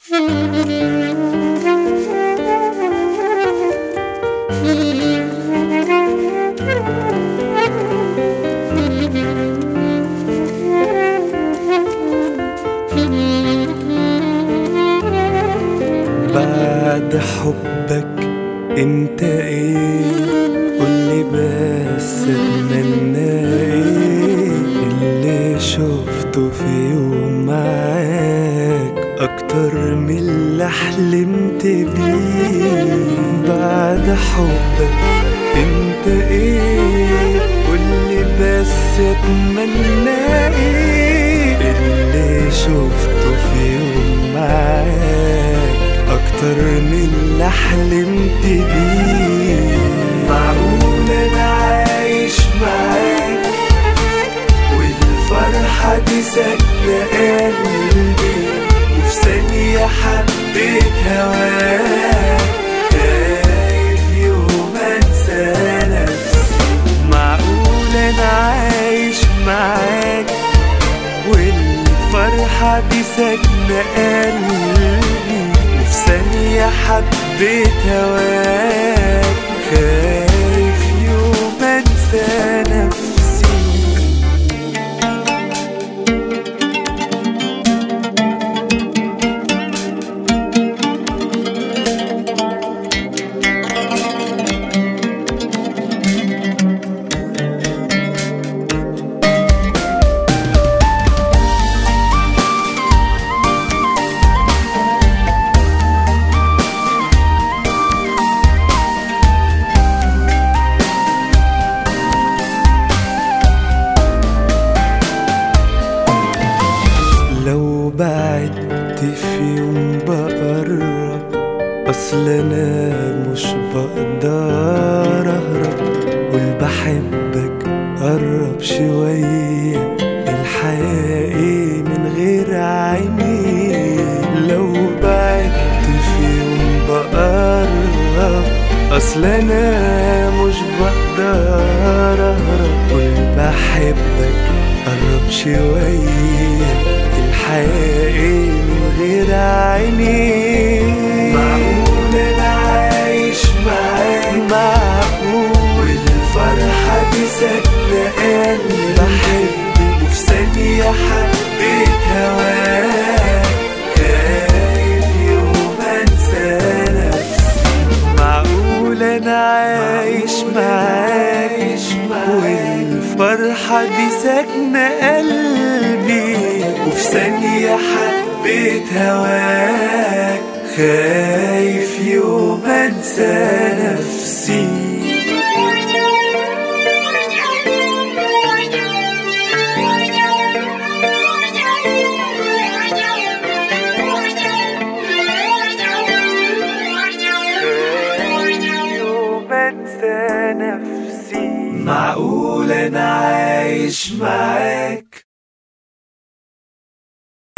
بعد حبك انت ايه قولي بس اتمنى ايه اللي شفته في يوم معاك اكتر من اللي حلمت بيه بعد حبك انت ايه قولي بس اتمنى ايه اللي شفته في يوم معاك اكتر من اللي حلمت بيه معقول انا عايش معاك والفرحة دي ساكنة قلبي وفي ثانية حبيت هواك خايف يوم انسى نفسي معقول انا عايش معاك والفرحة دي ساكنة قلبي وفي ثانية حبيت هواك خايف يوم انسى نفسي لو بعدت في يوم بقرب اصل انا مش بقدر اهرب قول بحبك قرب شوية الحياة ايه من غير عيني لو بعدت في يوم بقرب اصل انا مش بقدر اهرب قول بحبك قرب شوية الحياة ايه من غير عيني معقول انا عايش معاك معقول الفرحة دي ساكنة قلبي بحبك وفي ثانية حبيت هواك خايف يوم انسى نفسي معقول انا عايش معاك والفرحة دي ساكنة قلبي وفي ثانية حبيت هواك خايف يوم انسى نفسي يوم انسى نفسي معقول انا عايش معاك